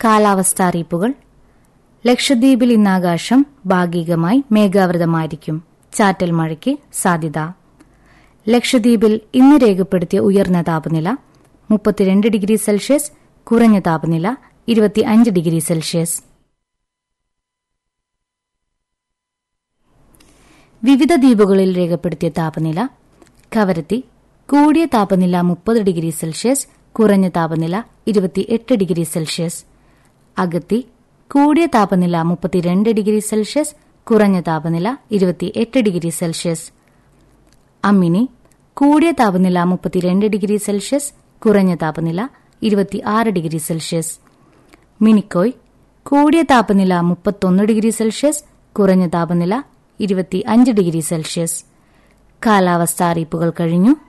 കാലാവസ്ഥാ അറിയിപ്പുകൾ ലക്ഷദ്വീപിൽ ഇന്നാകാശം ഭാഗികമായി മേഘാവൃതമായിരിക്കും ചാറ്റൽ മഴയ്ക്ക് സാധ്യത ലക്ഷദ്വീപിൽ ഇന്ന് രേഖപ്പെടുത്തിയ ഉയർന്ന താപനില മുപ്പത്തിരണ്ട് ഡിഗ്രി സെൽഷ്യസ് കുറഞ്ഞ താപനില ഇരുപത്തിയഞ്ച് ഡിഗ്രി സെൽഷ്യസ് വിവിധ ദ്വീപുകളിൽ രേഖപ്പെടുത്തിയ താപനില കവരത്തി കൂടിയ താപനില മുപ്പത് ഡിഗ്രി സെൽഷ്യസ് കുറഞ്ഞ താപനില ഇരുപത്തിയെട്ട് ഡിഗ്രി സെൽഷ്യസ് അഗത്തി കൂടിയ താപനില മുപ്പത്തിരണ്ട് ഡിഗ്രി സെൽഷ്യസ് കുറഞ്ഞ താപനില ഇരുപത്തിയെട്ട് ഡിഗ്രി സെൽഷ്യസ് അമ്മിനി കൂടിയ താപനില മുപ്പത്തിരണ്ട് ഡിഗ്രി സെൽഷ്യസ് കുറഞ്ഞ താപനില ഇരുപത്തിയാറ് ഡിഗ്രി സെൽഷ്യസ് മിനിക്കോയ് കൂടിയ താപനില മുപ്പത്തൊന്ന് ഡിഗ്രി സെൽഷ്യസ് കുറഞ്ഞ താപനില ഇരുപത്തി അഞ്ച് ഡിഗ്രി സെൽഷ്യസ് കാലാവസ്ഥാ അറിയിപ്പുകൾ കഴിഞ്ഞു